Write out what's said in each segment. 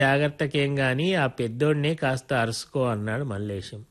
జాగ్రత్తకేం గాని ఆ పెద్దోడినే కాస్త అరుసుకో అన్నాడు మల్లేశం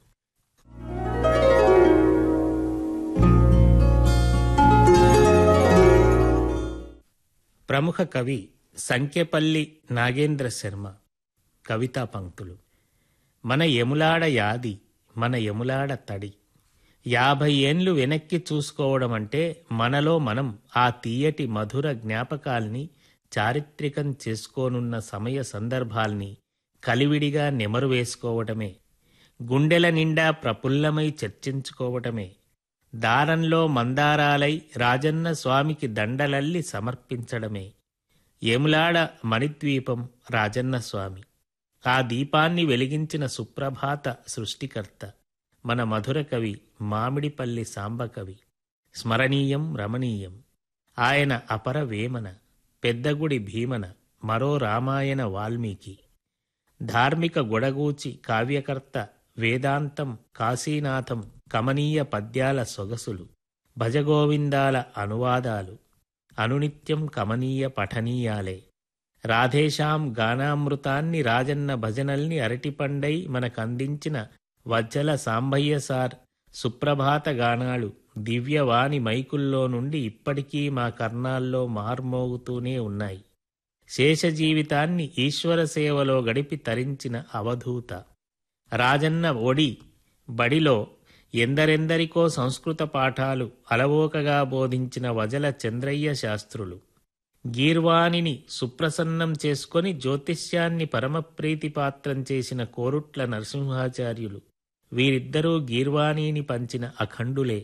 ప్రముఖ కవి సంఖ్యపల్లి నాగేంద్ర శర్మ కవితా పంక్తులు మన ఎములాడ యాది మన ఎములాడ తడి యాభై ఏండ్లు వెనక్కి చూసుకోవడం అంటే మనలో మనం ఆ తీయటి మధుర జ్ఞాపకాల్ని చారిత్రికం చేసుకోనున్న సమయ సందర్భాల్ని కలివిడిగా నెమరు వేసుకోవటమే గుండెల నిండా ప్రఫుల్లమై చర్చించుకోవటమే దారంలో మందారాలై రాజన్న స్వామికి దండలల్లి సమర్పించడమే ఏములాడ మణిద్వీపం రాజన్న స్వామి ఆ దీపాన్ని వెలిగించిన సుప్రభాత సృష్టికర్త మన మధుర కవి మామిడిపల్లి సాంబకవి స్మరణీయం రమణీయం ఆయన అపర వేమన పెద్దగుడి భీమన మరో రామాయణ వాల్మీకి ధార్మిక గొడగూచి కావ్యకర్త వేదాంతం కాశీనాథం కమనీయ పద్యాల సొగసులు భజగోవిందాల అనువాదాలు అనునిత్యం కమనీయ పఠనీయాలే రాధేశాం గానామృతాన్ని రాజన్న భజనల్ని అరటిపండై మనకందించిన వజ్జల సాంబయ్య సార్ సుప్రభాత గానాలు దివ్యవాణి మైకుల్లో నుండి ఇప్పటికీ మా కర్ణాల్లో మార్మోగుతూనే ఉన్నాయి శేష జీవితాన్ని ఈశ్వర సేవలో గడిపి తరించిన అవధూత రాజన్న ఒడి బడిలో ఎందరెందరికో సంస్కృత పాఠాలు అలవోకగా బోధించిన వజల చంద్రయ్య శాస్త్రులు గీర్వాణిని సుప్రసన్నం చేసుకొని జ్యోతిష్యాన్ని పరమప్రీతిపాత్రం చేసిన కోరుట్ల నరసింహాచార్యులు వీరిద్దరూ గీర్వాణిని పంచిన అఖండులే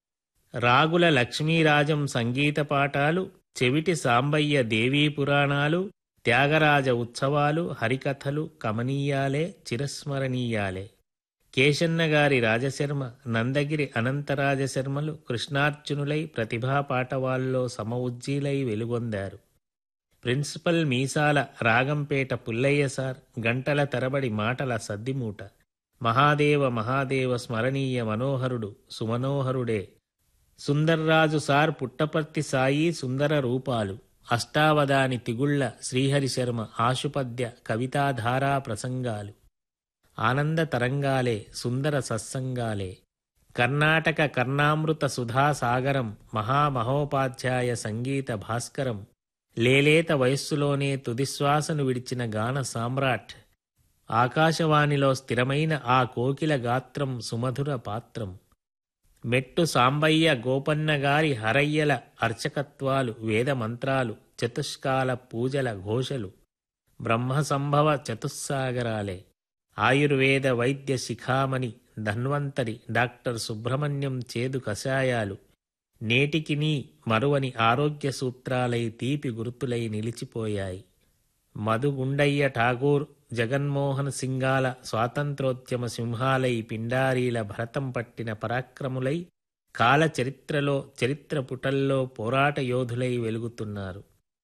రాగుల లక్ష్మీరాజం సంగీత పాఠాలు చెవిటి సాంబయ్య దేవీ పురాణాలు త్యాగరాజ ఉత్సవాలు హరికథలు కమనీయాలే చిరస్మరణీయాలే కేశన్న గారి రాజశర్మ నందగిరి అనంతరాజశర్మలు కృష్ణార్జునులై ప్రతిభా పాటవాల్లో సమఉజ్జీలై వెలుగొందారు ప్రిన్సిపల్ మీసాల రాగంపేట పుల్లయ్య సార్ గంటల తరబడి మాటల సద్దిమూట మహాదేవ మహాదేవ స్మరణీయ మనోహరుడు సుమనోహరుడే సుందర్రాజు సార్ పుట్టపర్తి సాయి సుందర రూపాలు అష్టావధాని తిగుళ్ల శ్రీహరి శర్మ ఆశుపద్య కవితాధారా ప్రసంగాలు ఆనంద తరంగాలే సుందర సత్సంగాలే కర్ణాటక కర్ణామృత సుధాసాగరం మహామహోపాధ్యాయ సంగీత భాస్కరం లేలేత వయస్సులోనే తుదిశ్వాసను విడిచిన గాన సామ్రాట్ ఆకాశవాణిలో స్థిరమైన ఆ కోకిల గాత్రం సుమధుర పాత్రం మెట్టు సాంబయ్య గోపన్న గారి హరయ్యల అర్చకత్వాలు వేద మంత్రాలు చతుష్కాల పూజల ఘోషలు బ్రహ్మ సంభవ చతుస్సాగరాలే ఆయుర్వేద వైద్య శిఖామణి ధన్వంతరి డాక్టర్ సుబ్రహ్మణ్యం చేదు కషాయాలు నేటికినీ మరువని ఆరోగ్య సూత్రాలై తీపి గుర్తులై నిలిచిపోయాయి మధుగుండయ్య ఠాగూర్ జగన్మోహన్ సింగాల స్వాతంత్రోద్యమ సింహాలై పిండారీల భరతం పట్టిన పరాక్రములై కాల చరిత్రలో చరిత్ర పుటల్లో పోరాట యోధులై వెలుగుతున్నారు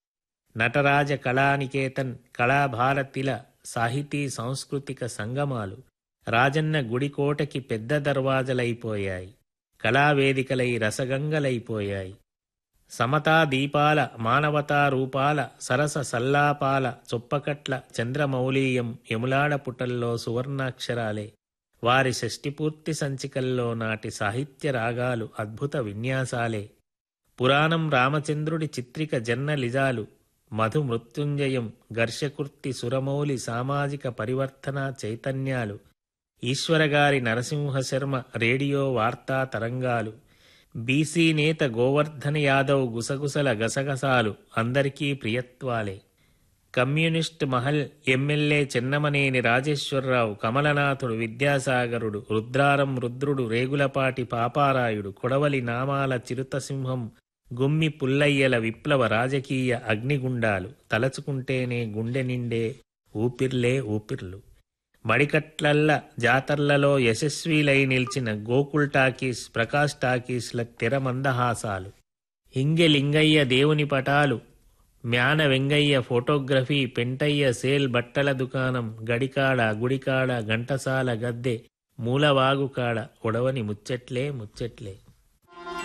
నటరాజ కళానికేతన్ కళాభారతిల సాహితీ సాంస్కృతిక సంగమాలు రాజన్న గుడికోటకి పెద్ద దర్వాజలైపోయాయి కళావేదికలై రసగంగలైపోయాయి సమతా దీపాల మానవతా రూపాల సరస సల్లాపాల చొప్పకట్ల చంద్రమౌళీయం యములాడ పుటల్లో సువర్ణాక్షరాలే వారి షష్టిపూర్తి సంచికల్లో నాటి సాహిత్య రాగాలు అద్భుత విన్యాసాలే పురాణం రామచంద్రుడి చిత్రిక జన్న లిజాలు మధు మృత్యుంజయం ఘర్షకుర్తి సురమౌలి సామాజిక పరివర్తన చైతన్యాలు ఈశ్వరగారి నరసింహశర్మ రేడియో వార్తా తరంగాలు బీసీ నేత గోవర్ధన యాదవ్ గుసగుసల గసగసాలు అందరికీ ప్రియత్వాలే కమ్యూనిస్ట్ మహల్ ఎమ్మెల్యే చెన్నమనేని రాజేశ్వరరావు కమలనాథుడు విద్యాసాగరుడు రుద్రారం రుద్రుడు రేగులపాటి పాపారాయుడు కొడవలి నామాల చిరుతసింహం గుమ్మి పుల్లయ్యల విప్లవ రాజకీయ అగ్నిగుండాలు తలచుకుంటేనే గుండె నిండే ఊపిర్లే ఊపిర్లు మడికట్లల్ల జాతర్లలో యశస్వీలై నిలిచిన గోకుల్ టాకీస్ ప్రకాష్ టాకీస్ల తెర మందహాసాలు హింగె లింగయ్య దేవుని పటాలు మ్యాన వెంగయ్య ఫోటోగ్రఫీ పెంటయ్య సేల్ బట్టల దుకాణం గడికాడ గుడికాడ ఘంటసాల గద్దె మూలవాగుకాడ ఒడవని ముచ్చట్లే ముచ్చట్లే